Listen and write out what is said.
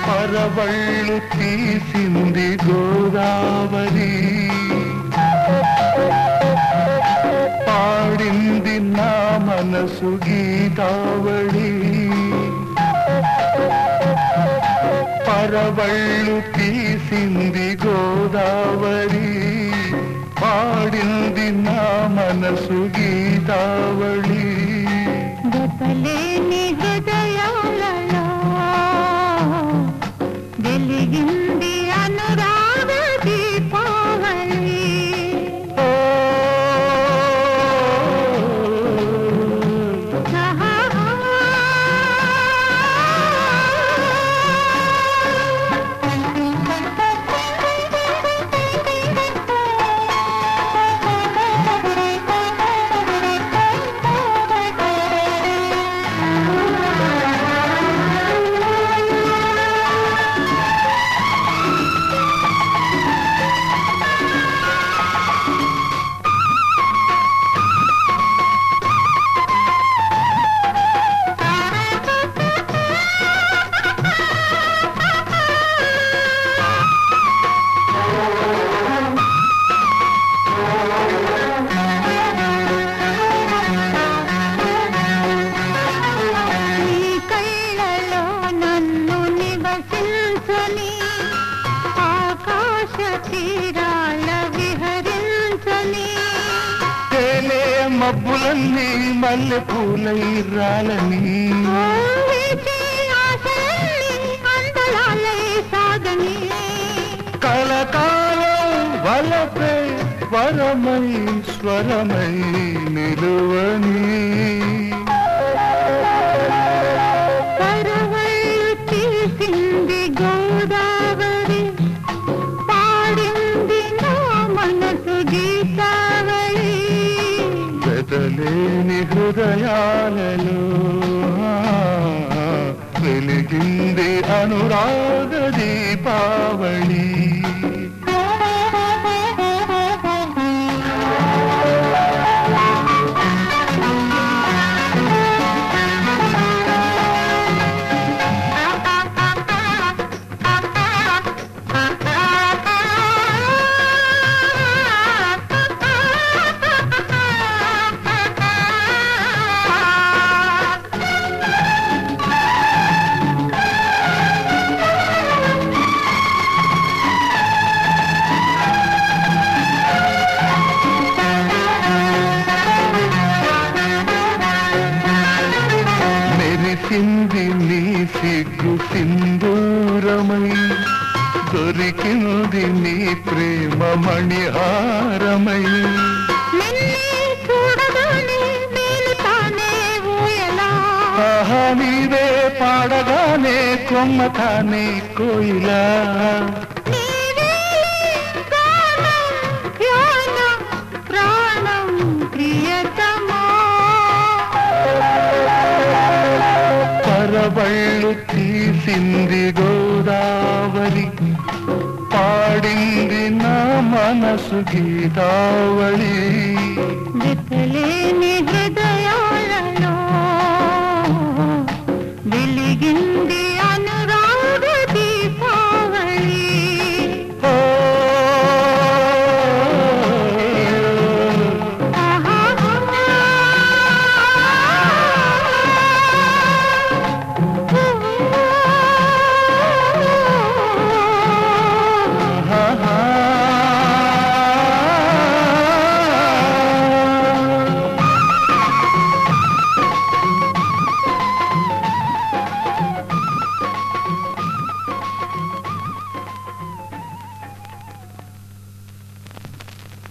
పరవళ్ళు తీసింది గోదావరి పాడింది నా మనసు గీతావళి పరవళ్ళు తీసింది గోదావరి పాడింది నా మనసు గీతావళి గతలేని హృదయాలలో వెలిగింది అనురాగ దీపావళి ఓ, నీ కళ్ళలో నన్ను నివసించని ఆకాశ తీరాల విహరించని తేలే మబ్బులన్నీ మల్లె పూలై రాలని ఊహించే ఆశలన్నీ అందలాలే సాగని కలకాలం వలపే వరమై స్వరమై నిలువని పరవళ్ళు తీసింది గోదావరి పాడింది నా మనసు గీతావళి బెదలేని హృదయాలలో వెలిగింది అనురాగ దీపావళి మెరిసింది నీ సిగ్గు సింధూరమై దొరికింది నీ ప్రేమ మణిహారమై నిన్నే చూడగానే మేలుతానే ఊయలా ఆహా నీవే పాడగానే కొమ్మతానే కోయిలా నీవే గానం, ధ్యానం, ప్రాణం ప్రియతమా పరవళ్ళు తీసింది గోదావరి పాడింది నా మనసు గీతావళి విప్పలేని హృదయాలలో